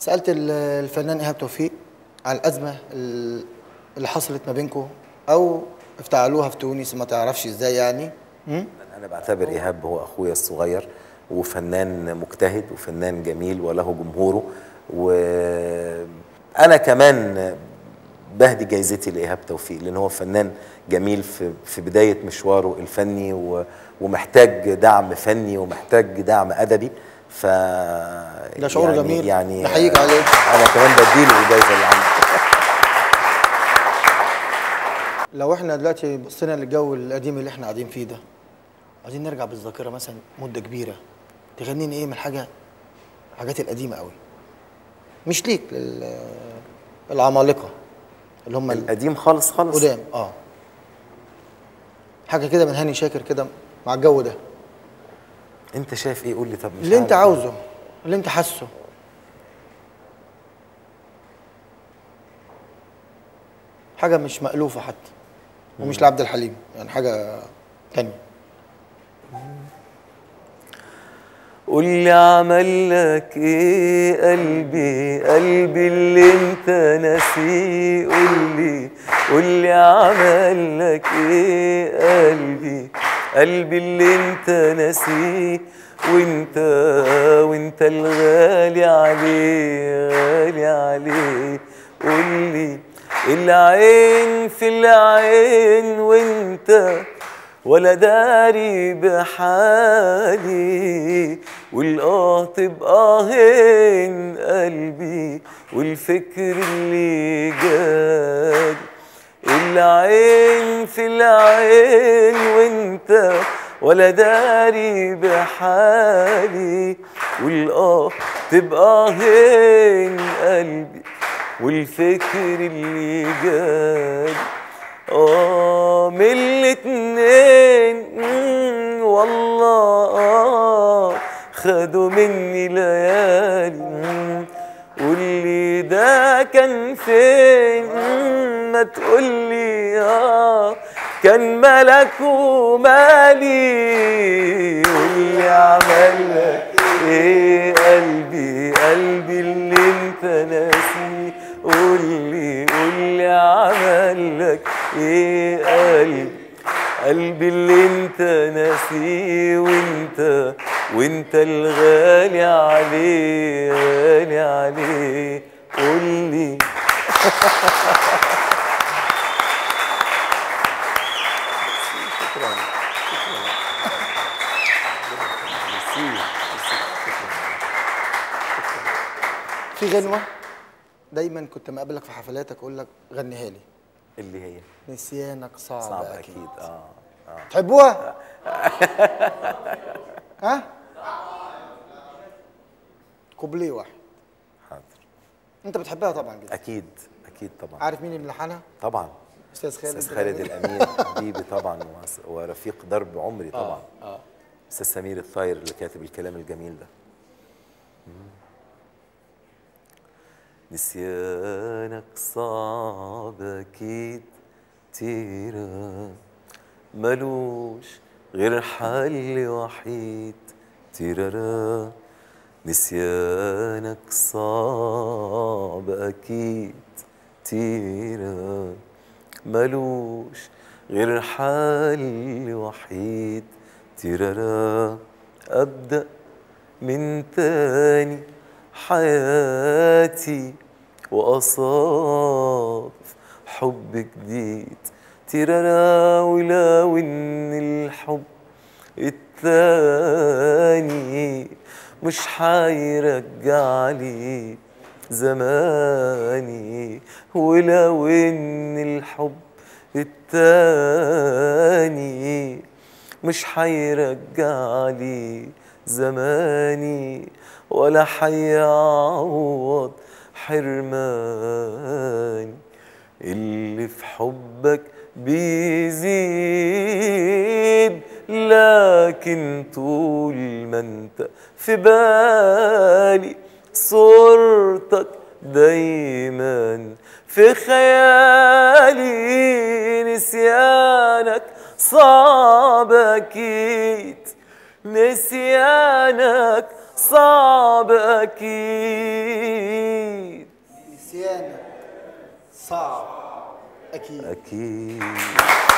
سالت ال- الفنان ايهاب توفيق على الازمه ال- اللي حصلت ما بينكم او افتعلوها في تونس ما تعرفش ازاي يعني م? انا بعتبر ايهاب هو اخويا الصغير وفنان مجتهد وفنان جميل وله جمهوره وانا كمان بهدي جايزتي لايهاب توفيق لان هو فنان جميل في في بدايه مشواره الفني و- ومحتاج دعم فني ومحتاج دعم ادبي ف ده شعور يعني جميل. يعني نحييك عليه. انا كمان بديله الجايزه اللي عندي لو احنا دلوقتي بصينا للجو القديم اللي احنا قاعدين فيه ده عايزين نرجع بالذاكره مثلا مده كبيره تغنيني ايه من حاجه الحاجات القديمه قوي مش ليك لل العمالقه اللي هم ال- القديم خالص خالص قدام اه حاجه كده من هاني شاكر كده مع الجو ده انت شايف ايه قول لي طب مش اللي انت عارف. عاوزه اللي انت حاسه حاجه مش مألوفه حتى ومش لعبد الحليم يعني حاجه تانية قول لي عمل لك ايه قلبي قلبي اللي انت ناسيه قول لي قول لي عمل لك ايه قلبي قلبي اللي انت ناسيه وانت وانت الغالي عليه غالي عليه قول لي العين في العين وانت ولا داري بحالي والآه تبقى هين قلبي والفكر اللي جالي العين في العين وانت ولا داري بحالي والآه تبقى هين قلبي والفكر اللي جالي اه من الاتنين مم، والله اه خدوا مني ليالي مم، قولي ده كان فين مم، ما تقولي اه كان ملك ومالي قولي عمل لك ايه قلبي قلبي اللي انت ناسيه قولي قولي عمل لك ايه قلبي قلبي اللي انت ناسيه وانت وانت الغالي عليه غالي عليه قولي في غنوه دايما كنت مقابلك في حفلاتك اقول لك غنيها لي اللي هي نسيانك صعب, صعب اكيد, اكيد اه اه تحبوها ها كوبليه واحد حاضر انت بتحبها طبعا جدا اكيد اكيد طبعا عارف مين اللي ملحنها طبعا استاذ خالد استاذ خالد الامين حبيبي طبعا وس- ورفيق درب عمري طبعا اه استاذ سمير الطاير اللي كاتب الكلام الجميل ده نسيانك صعب اكيد تيرا ملوش غير حل وحيد تيرارا نسيانك صعب اكيد تيرا ملوش غير حل وحيد تيرارا ابدا من تاني حياتي وأصاف حب جديد تيرارا ولو إن الحب التاني مش حيرجع لي زماني ولو إن الحب التاني مش حيرجع لي زماني ولا حيعوض حرماني اللي في حبك بيزيد لكن طول ما انت في بالي صورتك دايما في خيالي نسيانك صعب اكيد نسيانك صعب اكيد نسيانك صعب اكيد اكيد